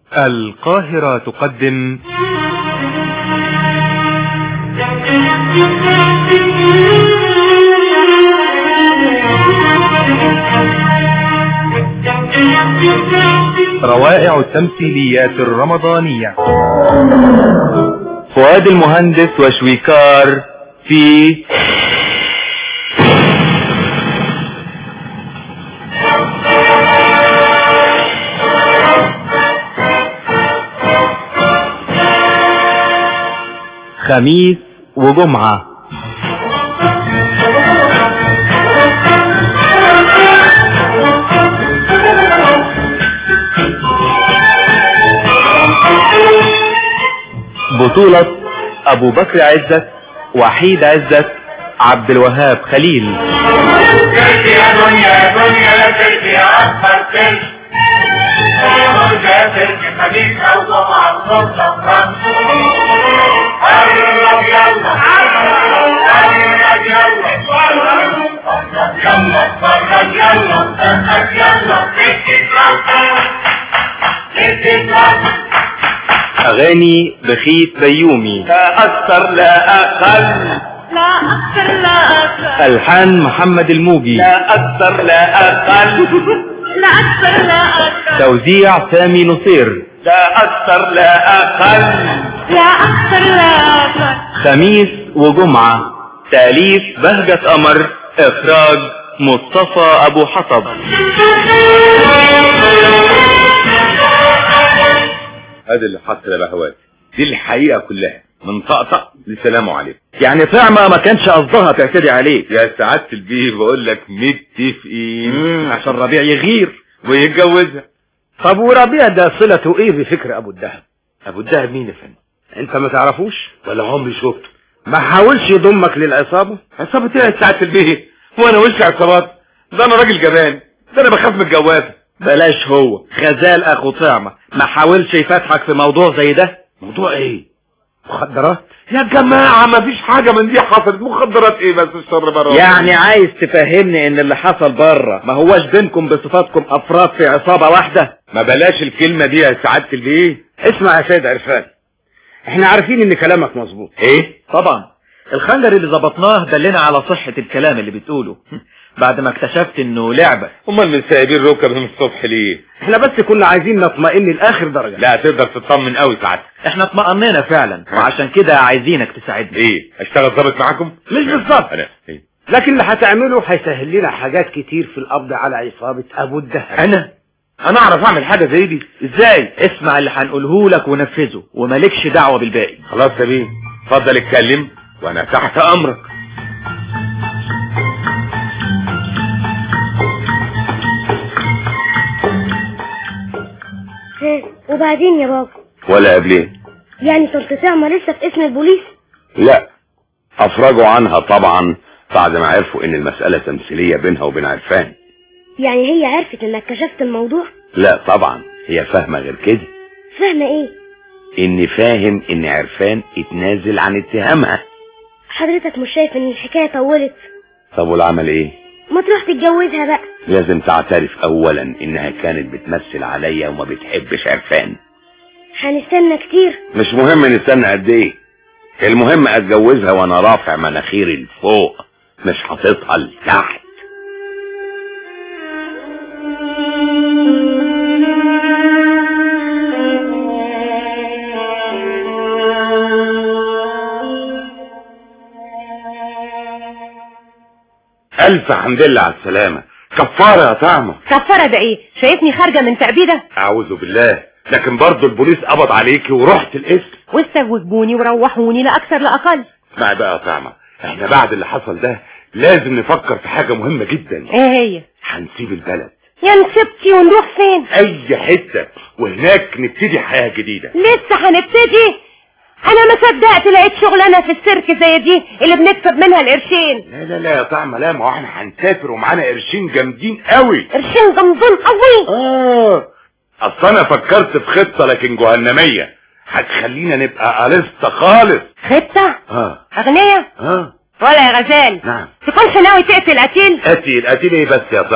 القاهرة تقدم روائع التمثيليات الرمضانية فؤاد المهندس وشويكار في خميس وجمعة بطولة أبو بكر عزت وحيد عزت عبد الوهاب خليل تركي يا دنيا دنيا تركي يا أكبر تركي يا تركي خليك أو جمعة الصبح قرب يلا قرب يلا يلا قرب يلا قرب يلا تركي تركي تركي أغاني بخيت بيومي لا أكثر لا أقل لا أكثر لا أكثر ألحان محمد الموجي لا أكثر لا أقل لا أكثر لا أكثر توزيع سامي نصير لا أكثر لا أقل لا أكثر لا أكثر خميس وجمعة تأليف بهجة قمر إخراج مصطفى أبو حطب هذا اللي حصل يا بهوات دي الحقيقة كلها من طقطق لسلام عليكم يعني طعمة ما كانش قصدها تعتدي عليك يا سعادة البيه بقول لك متفقين عشان ربيع يغير ويتجوزها طب وربيع ده صلته ايه بفكر ابو الدهب ابو الدهب مين يا فندم انت ما تعرفوش ولا عمري شفته ما حاولش يضمك للعصابة عصابة ايه يا سعادة البيه وانا وش عصابات ده انا راجل جبان ده انا بخاف من الجوازة بلاش هو غزال اخو طعمة ما حاولش يفتحك في موضوع زي ده موضوع ايه مخدرات يا جماعة ما فيش حاجة من دي حصلت مخدرات ايه بس الشر بره يعني عايز تفهمني ان اللي حصل بره ما هواش بينكم بصفاتكم افراد في عصابة واحدة ما بلاش الكلمة دي يا سعادة البيه اسمع يا سيد عرفان احنا عارفين ان كلامك مظبوط ايه طبعا الخنجر اللي ظبطناه دلنا على صحة الكلام اللي بتقوله بعد ما اكتشفت انه لعبة امال من سايبين ركب من الصبح ليه احنا بس كنا عايزين نطمئن لاخر درجة لا تقدر تطمن قوي سعادتك احنا اطمأننا فعلا وعشان كده عايزينك تساعدنا ايه اشتغل ضابط معاكم مش بالظبط انا ايه لكن اللي هتعمله هيسهل لنا حاجات كتير في القبض على عصابة ابو الدهب انا انا اعرف اعمل حاجة زي دي ازاي اسمع اللي هنقوله لك ونفذه ومالكش دعوة بالباقي خلاص يا بيه اتفضل اتكلم وانا تحت امرك ها، وبعدين يا بابا ولا قبليه يعني طنط طعمة لسه في اسم البوليس لا افرجوا عنها طبعا بعد ما عرفوا ان المسألة تمثيلية بينها وبين عرفان يعني هي عرفت انك كشفت الموضوع لا طبعا هي فاهمة غير كده فاهمة ايه اني فاهم ان عرفان اتنازل عن اتهامها حضرتك مش شايف ان الحكاية طولت طب والعمل ايه ما تروح تتجوزها بقى لازم تعترف اولا انها كانت بتمثل عليا وما بتحبش عرفان هنستنى كتير مش مهم نستنى قد ايه المهم اتجوزها وانا رافع مناخيري لفوق مش حاططها لتحت الف حمد لله على السلامة كفارة يا طعمة كفارة ده ايه شايفني خارجة من تأبيدة اعوذ بالله لكن برضه البوليس قبض عليكي ورحت الاسم واستجوبوني وروحوني لا اكثر لا اقل اسمعي بقى يا طعمة احنا بعد اللي حصل ده لازم نفكر في حاجة مهمة جدا ايه هي هنسيب البلد يا نسبتي ونروح فين اي حتة وهناك نبتدي حياة جديدة لسه هنبتدي انا ما صدقت لقيت شغلانه في السيرك زي دي اللي بنكسب منها القرشين لا لا لا يا طعمة لا ما هو احنا هنسافر ومعانا قرشين جامدين قوي قرشين جامدين قوي اه اصل انا فكرت في خطة لكن جهنمية هتخلينا نبقى ألسطة خالص خطه اه اغنيه اه ولا يا غزال نعم تكونش ناوي تقتل قتيل قتيل قتيل ايه بس يا طعمة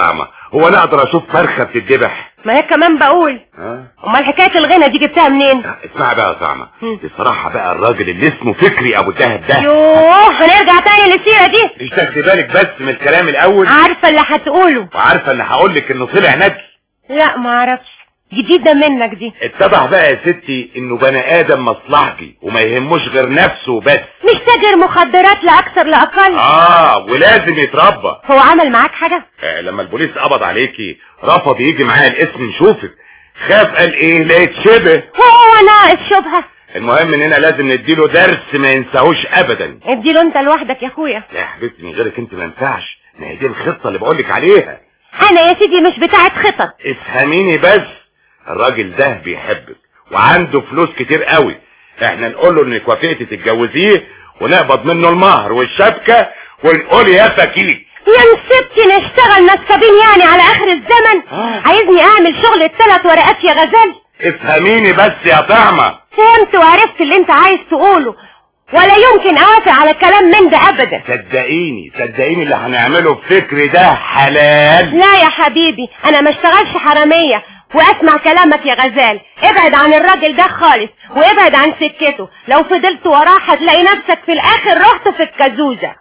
هو انا اقدر اشوف فرخه بتتذبح ما هي كمان بقول ها امال حكايه الغنى دي جبتها منين اسمع بقى يا طعمه مم. بصراحه بقى الراجل اللي اسمه فكري ابو الدهب ده يوه هنرجع تاني للسيره دي انت خدي بالك بس من الكلام الاول عارفه اللي هتقوله وعارفه ان هقول لك انه طلع ندل لا ما اعرفش جديده منك دي اتضح بقى يا ستي انه بني ادم مصلحجي وما يهموش غير نفسه بس مش تاجر مخدرات لا اكثر لا اقل اه ولازم يتربى هو عمل معاك حاجه آه لما البوليس قبض عليكي رفض يجي معايا الاسم نشوفك خاف قال ايه لقيت شبه هو ناقص شبهه المهم اننا لازم نديله درس ما ينساهوش ابدا اديله انت لوحدك يا اخويا لا يا حبيبتي من غيرك انت ما ينفعش ما هي دي الخطه اللي بقولك عليها انا يا سيدي مش بتاعت خطط افهميني بس الراجل ده بيحبك وعنده فلوس كتير قوي احنا نقول له انك وافقتي تتجوزيه ونقبض منه المهر والشبكه ونقول يا فكيك يا نسبتي نشتغل نصابين يعني على اخر الزمن آه. عايزني اعمل شغل الثلاث ورقات يا غزال افهميني بس يا طعمه فهمت وعرفت اللي انت عايز تقوله ولا يمكن اوافق على كلام من ده ابدا صدقيني صدقيني اللي هنعمله بفكر ده حلال لا يا حبيبي انا ما اشتغلش حرامية واسمع كلامك يا غزال ابعد عن الراجل ده خالص وابعد عن سكته لو فضلت وراه هتلاقي نفسك في الاخر رحت في الكازوزة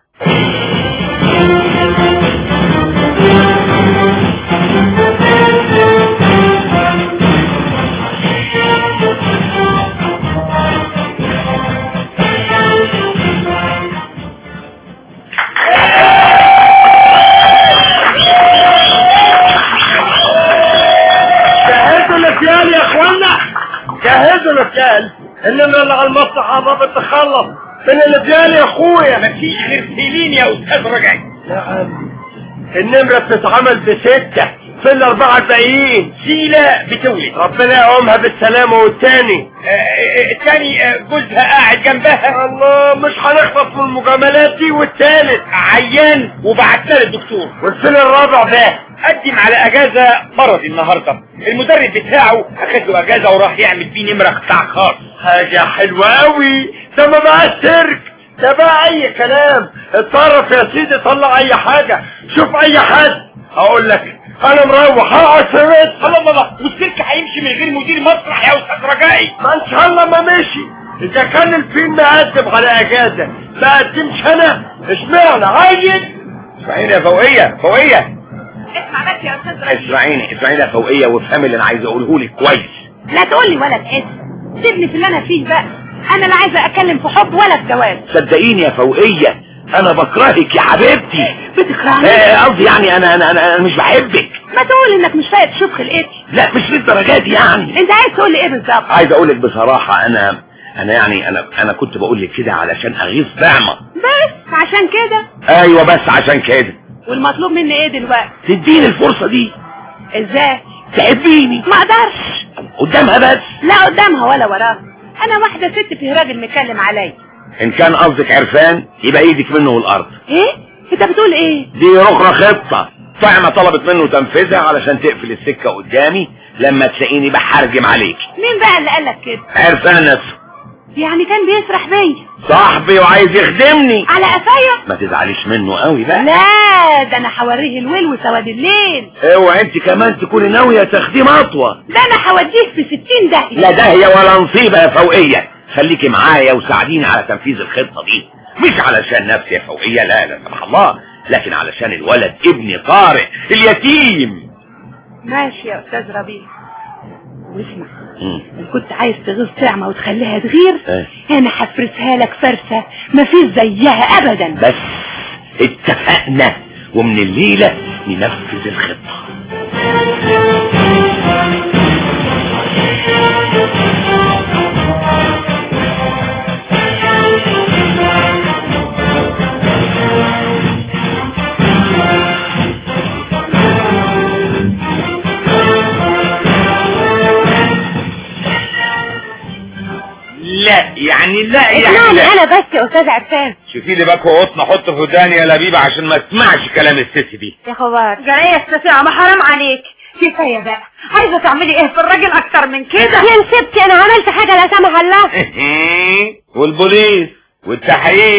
جهزوا الافيال يا اخوانا جهزوا الافيال النمرة اللي على المسرح قربت تخلص من الافيال يا اخويا مفيش غير سيلين يا استاذ رجعي نعم النمرة بتتعمل بستة في الاربعة الباقيين سيلة بتولد ربنا يقومها بالسلامة والتاني التاني جوزها قاعد جنبها الله مش هنخلص من المجاملات دي والتالت عيان وبعتنا للدكتور والفيل الرابع ده قدم على اجازة مرض النهاردة المدرب بتاعه اخد له اجازة وراح يعمل بيه نمرة قطاع خاص حاجة حلوة قوي ده ما بقى سيرك ده بقى اي كلام اتصرف يا سيدي طلع اي حاجة شوف اي حد هقول لك انا مروح هقعد في بيت الله الله والسيرك هيمشي من غير مدير مسرح يا استاذ رجائي ما ان شاء الله ما مشي اذا كان الفيلم مقدم على اجازة ما قدمش انا اشمعنى عايز اسمعيني يا فوقية فوقية اسمع بس يا استاذ اسمعيني اسمعيني يا فوقية وافهمي اللي انا عايز اقوله لك كويس لا تقول لي ولا باسم سيبني في اللي انا فيه بقى انا لا عايزه اتكلم في حب ولا في جواز صدقيني يا فوقية انا بكرهك يا حبيبتي بتكرهني آه، قصدي يعني انا انا انا أنا مش بحبك ما تقول انك مش فايق تشوف خلقتي لا مش للدرجة دي يعني انت عايز تقول لي ايه بالظبط عايز اقول لك بصراحة انا انا يعني انا انا كنت بقول لك كده علشان اغيظ نعمة بس عشان كده ايوه بس عشان كده والمطلوب مني ايه دلوقتي تديني الفرصة دي ازاي تحبيني ما اقدرش قدامها بس لا قدامها ولا وراها انا واحده ست فيه راجل متكلم عليا ان كان قصدك عرفان يبقى ايدك منه والارض ايه انت بتقول ايه دي رخرة خطة طعمة طلبت منه تنفذها علشان تقفل السكة قدامي لما تلاقيني بحرجم عليك مين بقى اللي قالك كده عرفان نفسه يعني كان بيسرح بيا صاحبي وعايز يخدمني على قفايا ما تزعليش منه قوي بقى لا ده انا هوريه الويل وسواد الليل اوعى انت كمان تكوني ناوية تخديم اطوى ده انا هوديه في ستين داهية لا داهية ولا نصيبة يا فوقية خليكي معايا وساعديني على تنفيذ الخطة دي مش علشان نفسي يا فوقية لا لا سمح الله لكن علشان الولد ابني طارق اليتيم ماشي يا استاذ ربيع واسمع مم. ان كنت عايز تغيظ طعمة وتخليها تغير إيه. انا هفرسها لك فرسة مفيش زيها ابدا بس اتفقنا ومن الليلة ننفذ الخطة لا يعني لا اسمعني انا بس يا استاذ عرفان شوفي لي باكو قطن احط في وداني يا لبيبة عشان ما اسمعش كلام الست دي يا خبر جاية استطيع ما حرام عليك كفاية بقى عايزة تعملي ايه في الراجل اكتر من كده يا نسبتي انا عملت حاجة لا سمح الله والبوليس والتحقيق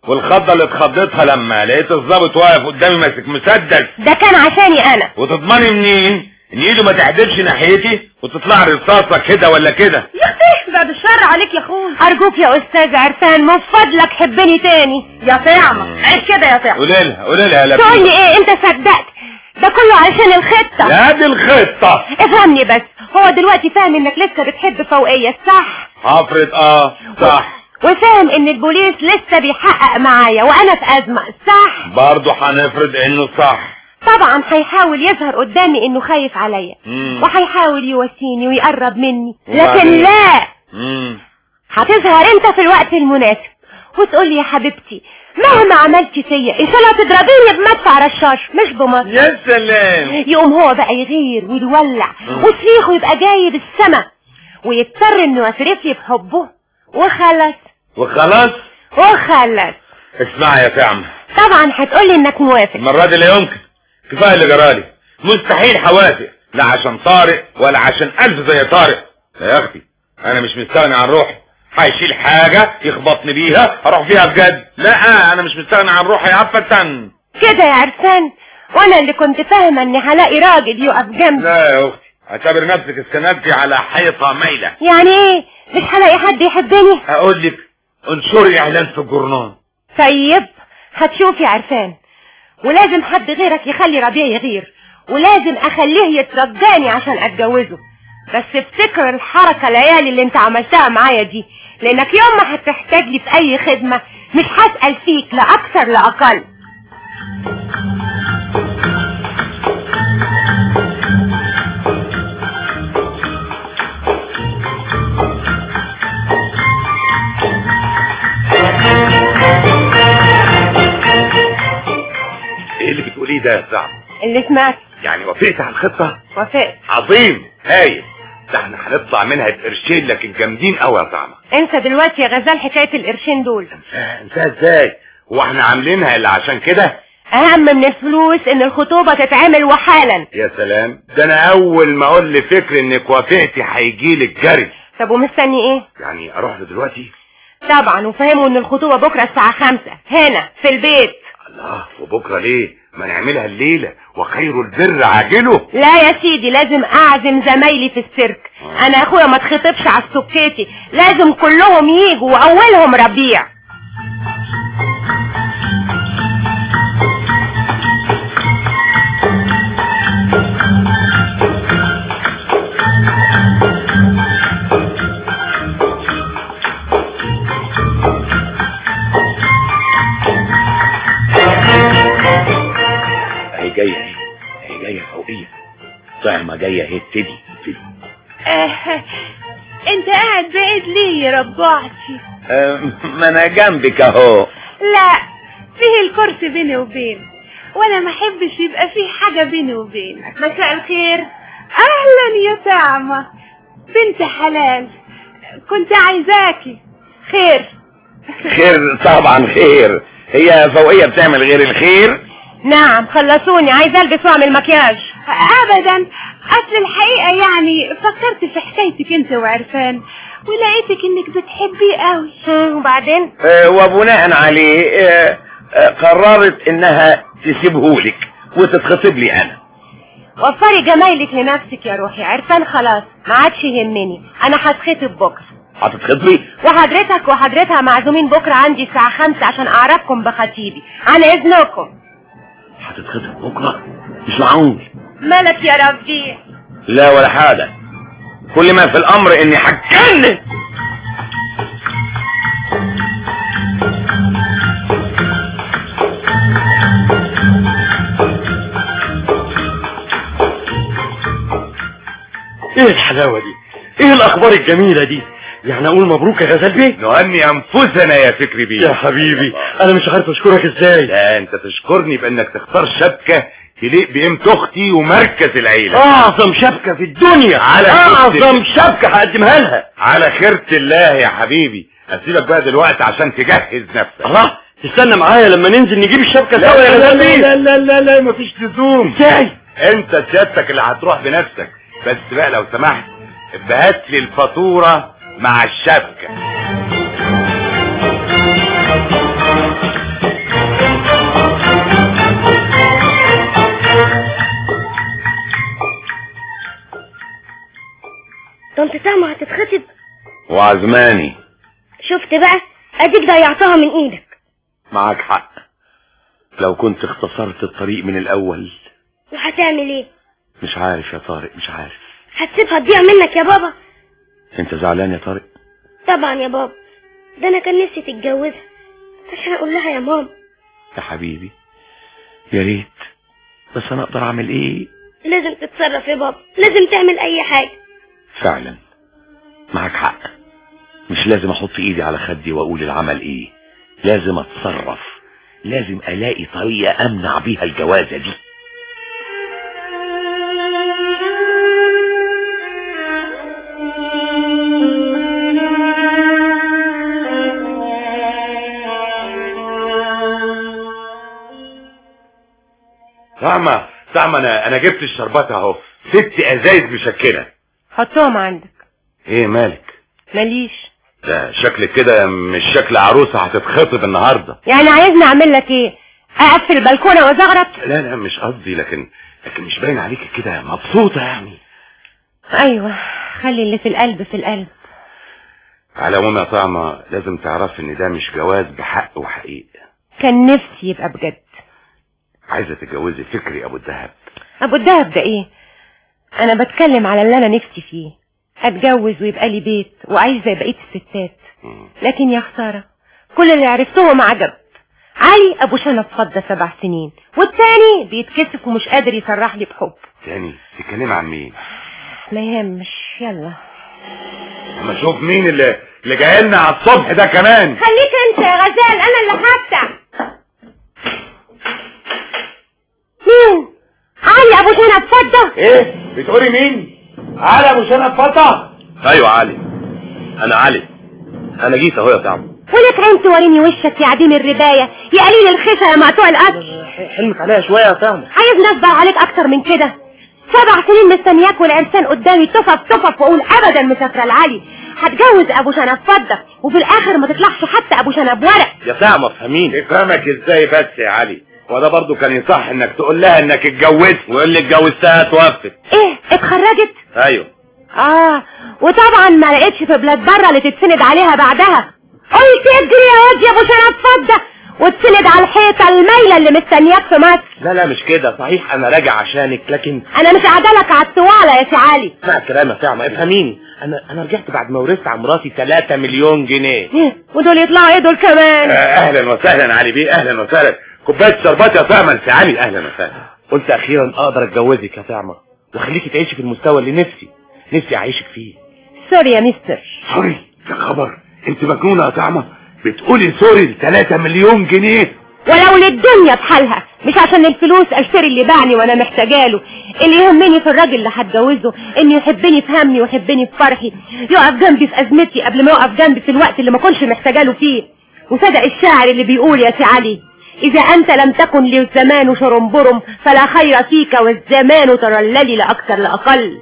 والخضه اللي اتخضيتها لما لقيت الظابط واقف قدامي ماسك مسدس ده كان عشاني انا وتضمني منين ان ايده ما تحدفش ناحيتي وتطلع رصاصه كده ولا كده يا اختي بعد الشر عليك يا اخوي ارجوك يا استاذ عرفان من فضلك حبني تاني يا طعمة عيش كده يا طعمة قولي لها قولي لها يا تقول لي لبيب ايه انت صدقت ده كله علشان الخطة يا دي الخطه افهمني بس هو دلوقتي فاهم انك لسه بتحب فوقية صح حفرة اه صح وفاهم ان البوليس لسه بيحقق معايا وانا في ازمة صح برضه هنفرض انه صح طبعا هيحاول يظهر قدامي انه خايف عليا مم. وهيحاول يواسيني ويقرب مني لكن وبعدين؟ لا مم. هتظهر انت في الوقت المناسب وتقول لي يا حبيبتي مهما عملتي فيا ان شاء الله تضربيني بمدفع رشاش مش بمصر يا سلام يقوم هو بقى يغير ويولع وصريخه يبقى جاي بالسما ويضطر انه يصرف لي بحبه وخلص وخلاص وخلص اسمعي يا فعم طبعا هتقولي انك موافق المرة دي لا يمكن كفاية اللي جرالي مستحيل حوافق لا عشان طارق ولا عشان ألف زي طارق يا أختي أنا مش مستغني عن روحي هيشيل حاجة يخبطني بيها أروح فيها بجد لا أنا مش مستغني عن روحي أبدا كده يا عرفان وانا اللي كنت فاهمه اني هلاقي راجل يقف جنبي لا يا أختي اعتبر نفسك السنة دي على حيطة مايلة يعني ايه مش هلاقي حد يحبني أقول لك انشري إعلان في الجورنال طيب هتشوف يا عرفان ولازم حد غيرك يخلي ربيع يغير ولازم اخليه يترجاني عشان اتجوزه بس افتكر الحركة الليالي اللي انت عملتها معايا دي لانك يوم ما هتحتاج لي في اي خدمة مش هسأل فيك لا اكثر لا اقل إيه اللي بتقوليه ده يا زعم اللي سمعت يعني وافقت على الخطة وافقت عظيم هايل ده احنا هنطلع منها بقرشين لكن جامدين قوي يا زعمة انسى دلوقتي يا غزال حكاية القرشين دول انساها ازاي هو احنا عاملينها الا عشان كده اهم من الفلوس ان الخطوبة تتعمل وحالا يا سلام ده انا اول ما اقول لفكر انك وافقتي هيجيلك جري طب ومستني ايه يعني اروح له دلوقتي طبعا وفهموا ان الخطوبة بكرة الساعة خمسة هنا في البيت الله وبكره ليه ما نعملها الليله وخير البر عاجله لا يا سيدي لازم اعزم زمايلي في السيرك انا يا اخويا ما اتخطبش على السكيتي لازم كلهم يجوا واولهم ربيع هي جاية اهي هي جاية فوقية طعمة جاية اهي ابتدي ابتدي انت قاعد بعيد ليه يا ربعتي آه، ما انا جنبك اهو لا فيه الكرسي بيني وبين وانا ما احبش يبقى فيه حاجة بيني وبينك مساء الخير اهلا يا طعمة بنت حلال كنت عايزاكي خير خير طبعا خير هي فوقية بتعمل غير الخير نعم خلصوني عايزه البس واعمل مكياج ابدا اصل الحقيقه يعني فكرت في حكايتك انت وعرفان ولقيتك انك بتحبيه قوي وبعدين آه، وبناء عليه آه، آه، قررت انها تسيبهولك وتتخطب لي انا وفري جمايلك لنفسك يا روحي عرفان خلاص ما عادش يهمني انا هتخطب بكره هتتخطبي وحضرتك وحضرتها معزومين بكره عندي الساعه خمسة عشان اعرفكم بخطيبي عن اذنكم هتتخطب بكرة مش معقول مالك يا ربي لا ولا حاجة كل ما في الامر اني حكنت ايه الحلاوة دي ايه الاخبار الجميلة دي يعني اقول مبروك يا غزال بيه نهني انفسنا يا فكري بيه يا حبيبي انا مش عارف اشكرك ازاي لا انت تشكرني بانك تختار شبكة تليق بقيمة اختي ومركز العيلة اعظم شبكة في الدنيا على اعظم كتف. شبكة هقدمها لها على خيرة الله يا حبيبي اسيبك بقى دلوقتي عشان تجهز نفسك الله تستنى معايا لما ننزل نجيب الشبكة لا سوا يا لا غزال لا بيه لا لا لا, لا مفيش لزوم ازاي انت سيادتك اللي هتروح بنفسك بس بقى لو سمحت هات لي الفاتورة مع الشبكة طنط سامة هتتخطب وعزماني شفت بقى اديك ضيعتها من ايدك معاك حق لو كنت اختصرت الطريق من الاول وهتعمل ايه مش عارف يا طارق مش عارف هتسيبها تضيع منك يا بابا انت زعلان يا طارق طبعا يا بابا ده انا كان نفسي تتجوزها عشان اقول لها يا ماما يا حبيبي يا ريت بس انا اقدر اعمل ايه لازم تتصرف يا بابا لازم تعمل اي حاجة فعلا معاك حق مش لازم احط ايدي على خدي واقول العمل ايه لازم اتصرف لازم الاقي طريقة امنع بيها الجوازة دي طعمة طعمة انا انا جبت الشربات اهو ست ازايز مشكلة حطهم عندك ايه مالك ماليش ده شكلك كده مش شكل عروسة هتتخطب النهاردة يعني عايزني اعمل لك ايه اقفل البلكونه وازغرط لا لا مش قصدي لكن لكن مش باين عليك كده مبسوطة يعني ايوه خلي اللي في القلب في القلب على العموم يا طعمة لازم تعرف ان ده مش جواز بحق وحقيقة كان نفسي يبقى بجد عايزة تتجوزي فكري ابو الدهب ابو الدهب ده ايه انا بتكلم على اللي انا نفسي فيه اتجوز ويبقى لي بيت وعايز زي بقيه الستات لكن يا خساره كل اللي عرفتهم عجب علي ابو شنب فضة سبع سنين والتاني بيتكسف ومش قادر يصرح لي بحب تاني تتكلم عن مين ما يهمش يلا اما اشوف مين اللي اللي جاي لنا على الصبح ده كمان خليك انت يا غزال انا اللي هفتح مين علي ابو شنب فضة ايه بتقولي مين علي ابو شنب فضة ايوه علي انا علي انا جيت اهو يا طعم ولك عين توريني وشك يا عديم الرباية يا قليل الخشة يا مقطوع القتل حلمك عليها شوية يا طعم عايز نصبر عليك اكتر من كده سبع سنين مستنياك والعرسان قدامي تفف تفف واقول ابدا مسافره العلي هتجوز ابو شنب فضه وفي الاخر ما تطلعش حتى ابو شنب ورق يا طعم افهميني افهمك ازاي بس يا علي وده برضو كان يصح انك تقول لها انك اتجوزت واللي اتجوزتها توفت ايه اتخرجت ايوه اه وطبعا ما لقيتش في بلاد بره اللي تتسند عليها بعدها قلت اجري يا واد يا ابو شنب فضه وتسند على الحيطه المايله اللي مستنياك في مصر لا لا مش كده صحيح انا راجع عشانك لكن انا مش عدلك على الطواله يا سي علي اسمع كلام يا طعمة افهميني انا انا رجعت بعد ما ورثت عن مراتي 3 مليون جنيه إيه، ودول يطلعوا ايه دول كمان اهلا وسهلا علي بيه اهلا وسهلا كوبايه شربات يا طعم انت علي اهلا وسهلا قلت اخيرا اقدر اتجوزك يا طعمة واخليكي تعيشي في المستوى اللي نفسي نفسي اعيشك فيه سوري يا مستر سوري يا خبر انت مجنونه يا طعمه بتقولي سوري ل 3 مليون جنيه ولو للدنيا بحالها مش عشان الفلوس اشتري اللي باعني وانا محتاجاله اللي يهمني في الراجل اللي هتجوزه انه يحبني في همي ويحبني في فرحي يقف جنبي في ازمتي قبل ما يقف جنبي في الوقت اللي ما كنش محتاجاله فيه وصدق الشاعر اللي بيقول يا سي علي اذا انت لم تكن لي الزمان شرنبرم فلا خير فيك والزمان ترللي لاكثر لاقل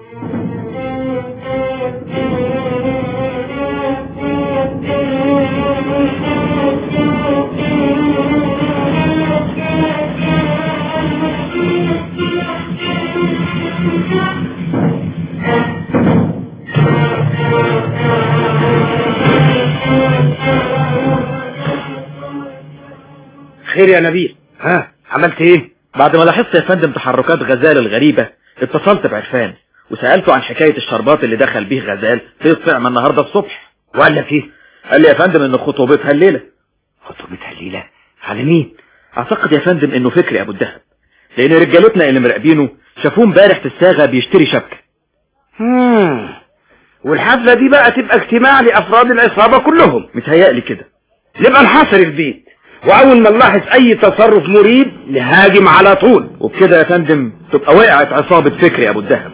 خير يا نبيل ها عملت ايه بعد ما لاحظت يا فندم تحركات غزال الغريبة اتصلت بعرفان وسألته عن حكاية الشربات اللي دخل بيه غزال في الطعمة النهاردة الصبح وقال لك ايه قال لي يا فندم ان خطوبتها الليلة خطوبتها الليله على مين اعتقد يا فندم انه فكري ابو الدهب لان رجالتنا اللي مراقبينه شافوه امبارح في الساغة بيشتري شبكة مم. والحفلة دي بقى تبقى اجتماع لأفراد العصابة كلهم متهيألي كده نبقى نحاصر البيت وأول ما نلاحظ أي تصرف مريب نهاجم على طول وبكده يا فندم تبقى وقعت عصابة فكري ابو الدهب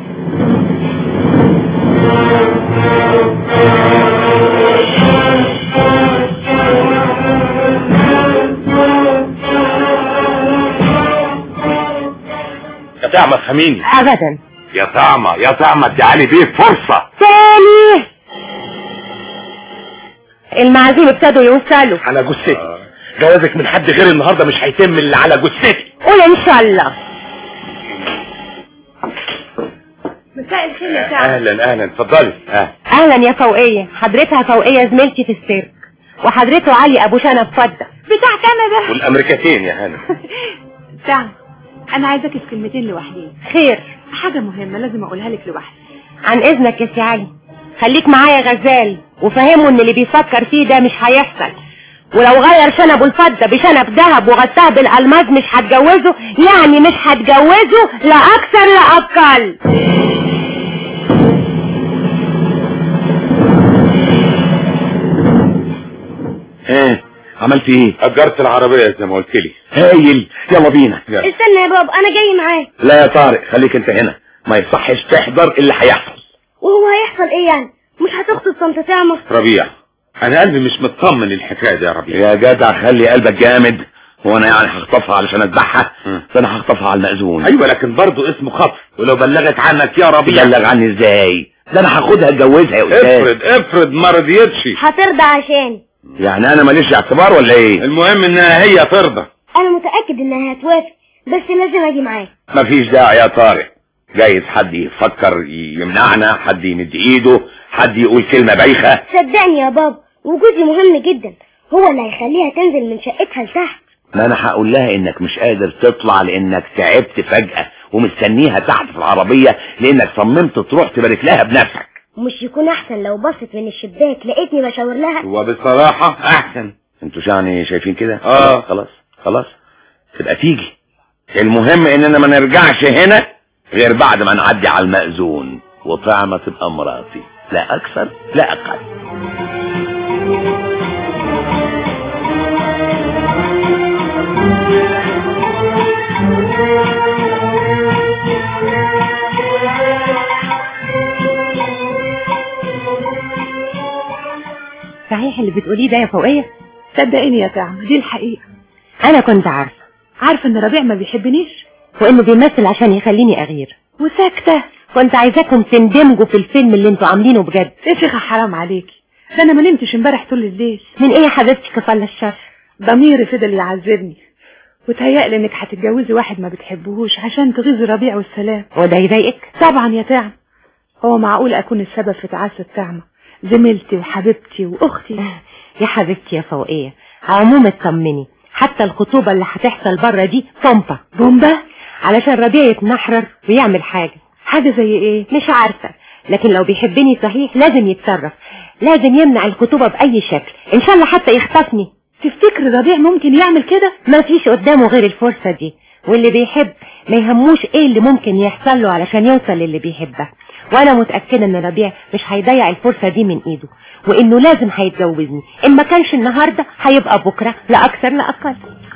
يا طعمه افهميني ابدا يا طعمه يا طعمه دي علي بيه فرصه تاني المعازيم ابتدوا يوصلوا على جثتي جوازك من حد غير النهاردة مش هيتم اللي على جثتي قول ان شاء الله مساء الخير يا سعد اهلا اهلا اتفضلي اه اهلا يا فوقية حضرتها فوقية زميلتي في السيرك وحضرته علي ابو شنب فضة بتاع كندا والامريكتين يا هانم سعد انا عايزاك في كلمتين لوحدين خير حاجة مهمة لازم اقولها لك لوحدي عن اذنك يا سي علي خليك معايا غزال وفهمه ان اللي بيفكر فيه ده مش هيحصل ولو غير شنبه الفضة بشنب ذهب وغطاه بالالماس مش هتجوزه يعني مش هتجوزه لا اكثر لا اقل ايه عملت ايه اجرت العربيه زي ما قلت لي هايل يلا بينا يلا. استنى يا بابا انا جاي معاك لا يا طارق خليك انت هنا ما يصحش تحضر اللي هيحصل وهو هيحصل ايه يعني مش هتخطب طنط تعمر ربيع انا قلبي مش مطمن للحكايه دي يا ربيع يا جدع خلي قلبك جامد هو انا يعني هخطفها علشان اذبحها مم. ده انا هخطفها على المأذون ايوه لكن برضه اسمه خطف ولو بلغت عنك يا ربيع تبلغ عني ازاي ده انا هاخدها اتجوزها يا استاذ افرض افرض ما رضيتش هترضى عشان يعني انا ماليش اعتبار ولا ايه المهم انها هي ترضى انا متأكد انها هتوافق بس لازم اجي معاك مفيش داعي يا طارق جايز حد يفكر يمنعنا حد يمد ايده حد يقول كلمة بايخة صدقني يا بابا وجودي مهم جدا هو اللي هيخليها تنزل من شقتها لتحت ما انا هقول لها انك مش قادر تطلع لانك تعبت فجأة ومستنيها تحت في العربية لانك صممت تروح تبارك لها بنفسك مش يكون احسن لو بصت من الشباك لقيتني بشاور لها وبصراحه احسن انتوا يعني شايفين كده آه. خلاص خلاص خلاص تبقى تيجي المهم اننا ما نرجعش هنا غير بعد ما نعدي على المأذون وطعمة تبقى مراتي لا اكثر لا اقل صحيح اللي بتقوليه ده يا فوقية صدقيني يا تعمر دي الحقيقة انا كنت عارفة عارفة ان ربيع ما بيحبنيش وانه بيمثل عشان يخليني اغير وساكتة كنت عايزاكم تندمجوا في الفيلم اللي انتوا عاملينه بجد يا شيخة حرام عليكي ده انا ما نمتش امبارح طول الليل من ايه يا حبيبتي كفالة الشر ضميري فضل يعذبني وتهيألي انك هتتجوزي واحد ما بتحبهوش عشان تغيظي ربيع والسلام وده يضايقك طبعا يا تعم هو معقول اكون السبب في تعاسة تعمة زميلتي وحبيبتي واختي يا حبيبتي يا فوقية عموم اطمني حتى الخطوبة اللي هتحصل بره دي طنطة بومبا علشان ربيع يتنحرر ويعمل حاجة حاجة زي ايه مش عارفة لكن لو بيحبني صحيح لازم يتصرف لازم يمنع الخطوبة بأي شكل إن شاء الله حتى يخطفني تفتكر ربيع ممكن يعمل كده ما فيش قدامه غير الفرصة دي واللي بيحب ما يهموش ايه اللي ممكن يحصل له علشان يوصل للي بيحبه وانا متأكدة ان ربيع مش هيضيع الفرصة دي من ايده وانه لازم هيتجوزني ان ما كانش النهاردة هيبقى بكرة لا اكثر لا اقل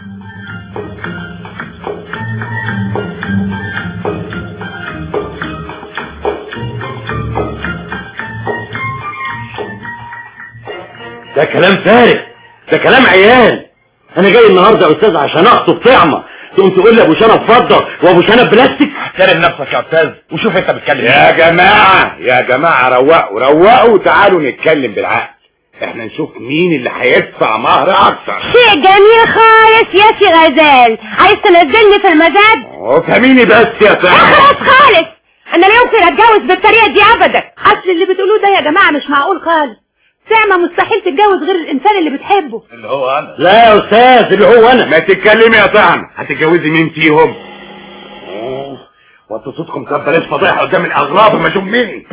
ده كلام فارغ ده كلام عيال انا جاي النهارده يا استاذ عشان اخطب طعمه تقوم تقول لي ابو شنب فضه وابو شنب بلاستيك احترم نفسك يا استاذ وشوف انت بتتكلم يا جماعة يا جماعة روقوا روقوا وتعالوا نتكلم بالعقل احنا نشوف مين اللي هيدفع مهر اكتر شيء جميل خالص يا سي غزال عايز تنزلني في المزاد وفهميني بس يا سعد اخلص خالص انا لا يمكن اتجوز بالطريقة دي ابدا اصل اللي بتقولوه ده يا جماعة مش معقول خالص تعمة مستحيل تتجوز غير الانسان اللي بتحبه اللي هو انا لا يا استاذ اللي هو انا ما تتكلمي يا طعم هتتجوزي مين فيهم وانتوا صوتكم طب بلاش فضيحة قدام الاغراب وما اشوف مين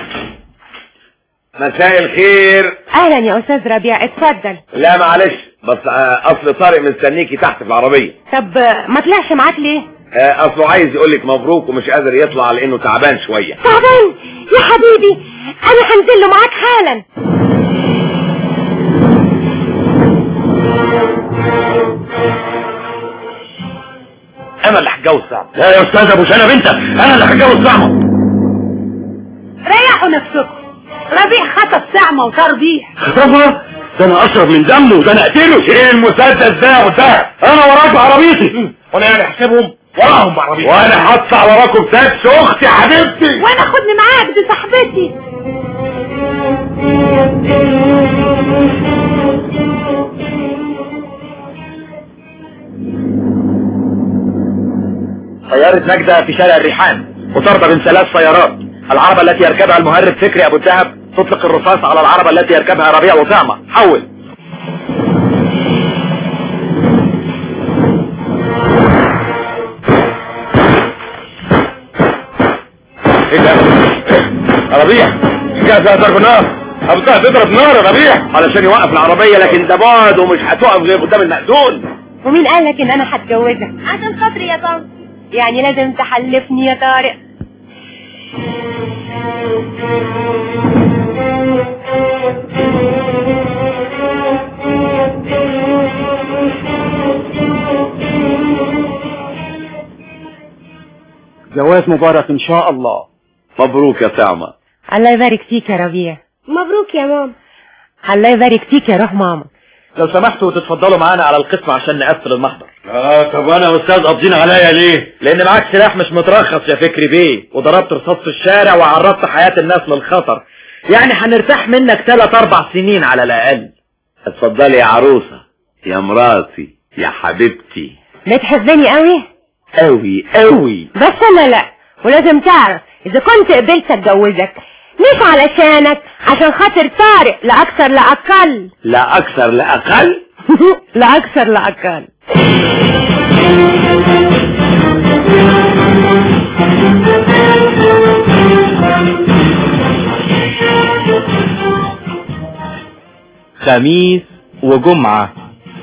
مساء الخير اهلا يا استاذ ربيع اتفضل لا معلش بس آه، اصل طارق مستنيكي تحت في العربية طب ما طلعش معاك ليه آه، اصله عايز يقولك مبروك ومش قادر يطلع لانه تعبان شوية تعبان يا حبيبي انا هنزل له معاك حالا انا اللي هتجوز صعب لا يا استاذ ابو شنب انت انا اللي هتجوز طعمه ريحوا نفسكم ربيع خطف سعمة وطار بيها خطفها ده انا اشرب من دمه ده انا اقتله ايه المسدس ده يا مسدس انا وراك بعربيتي وانا يعني احسبهم وراهم بعربية وانا هطلع وراكم تاكس اختي حبيبتي وانا خدني معاك دي صاحبتي سيارة نجدة في شارع الريحان وطاردة من ثلاث سيارات العربة التي يركبها المهرب فكري ابو الدهب تطلق الرصاص على العربة التي يركبها ربيع وطعمة حول ايه ده يا ربيع جاهز ضرب نار ابو الدهب تضرب نار يا ربيع علشان يوقف العربية لكن ده بعد ومش هتقف غير قدام المأذون ومين قال لك ان انا هتجوزك عشان خاطري يا طنط يعني لازم تحلفني يا طارق جواز مبارك ان شاء الله مبروك يا طعمة الله يبارك فيك يا ربيع مبروك يا ماما الله يبارك فيك يا روح ماما لو سمحتوا تتفضلوا معانا على القسم عشان نقفل المحضر اه طب انا يا استاذ قابضين عليا ليه لان معاك سلاح مش مترخص يا فكري بيه وضربت رصاص في الشارع وعرضت حياة الناس للخطر يعني هنرتاح منك ثلاث اربع سنين على الاقل اتفضلي يا عروسة يا مراتي يا حبيبتي بتحبني قوي قوي قوي بس انا لا ولازم تعرف اذا كنت قبلت اتجوزك مش علشانك عشان خاطر طارق لا اكثر لا اقل لا اكثر لا اقل لا اكثر لا اقل خميس وجمعة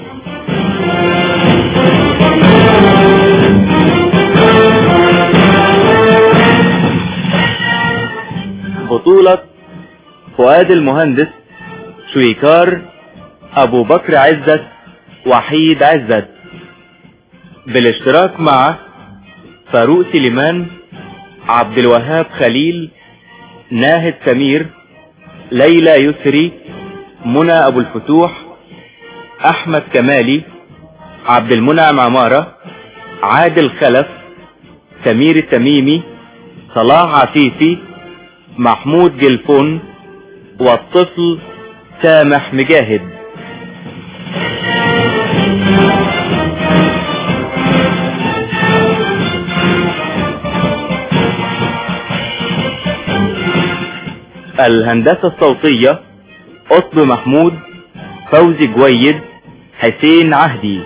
بطولة فؤاد المهندس شويكار ابو بكر عزت وحيد عزت بالاشتراك مع فاروق سليمان عبد الوهاب خليل ناهد سمير ليلى يسري منى ابو الفتوح احمد كمالي عبد المنعم عمارة عادل خلف سمير التميمي صلاح عفيفي محمود جلفون والطفل سامح مجاهد الهندسة الصوتية قطب محمود فوزي جويد حسين عهدي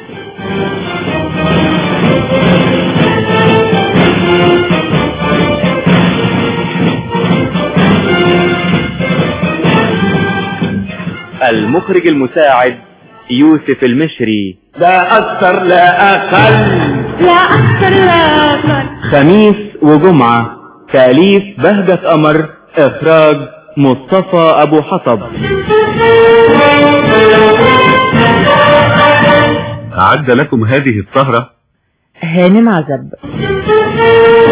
المخرج المساعد يوسف المشري لا اكثر لا اقل لا اكثر لا اقل خميس وجمعة تأليف بهجة قمر إخراج مصطفى أبو حطب أعد لكم هذه السهرة هانم عزب